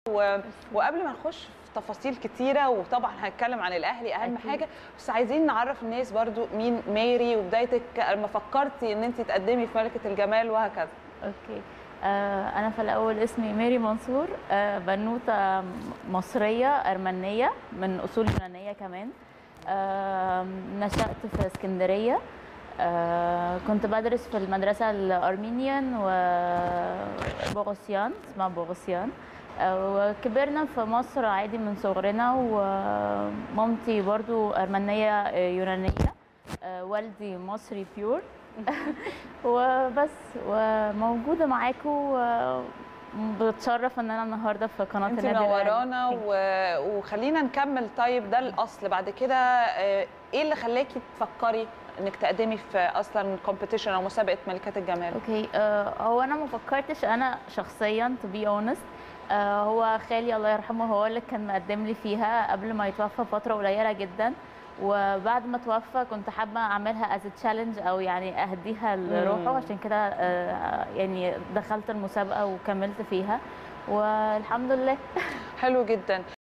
و... وقبل ما نخش في تفاصيل كتيره وطبعا هنتكلم عن الاهلي اهم أكيد. حاجه بس عايزين نعرف الناس برضو مين ميري وبدايتك لما فكرتي ان انت تقدمي في ملكه الجمال وهكذا اوكي آه انا في الاول اسمي ميري منصور آه بنوته مصريه ارمنيه من اصول يونانيه كمان آه نشات في اسكندريه آه كنت بدرس في المدرسه الارمينيان وبوغوسيان اسمها بوغوسيان آه وكبرنا في مصر عادي من صغرنا ومامتي برضو ارمنيه آه، يونانيه آه والدي مصري بيور وبس وموجوده معاكم و- بتشرف ان انا النهارده في قناه انت النادي الأهلي. منورانا و... وخلينا نكمل طيب ده الاصل بعد كده آه، ايه اللي خلاكي تفكري انك تقدمي في اصلا كومبيتيشن او مسابقه ملكات الجمال اوكي آه هو انا ما فكرتش انا شخصيا تو بي اونست آه هو خالي الله يرحمه هو اللي كان مقدم لي فيها قبل ما يتوفى فتره قليله جدا وبعد ما توفى كنت حابه اعملها از تشالنج او يعني اهديها لروحه مم. عشان كده آه يعني دخلت المسابقه وكملت فيها والحمد لله حلو جدا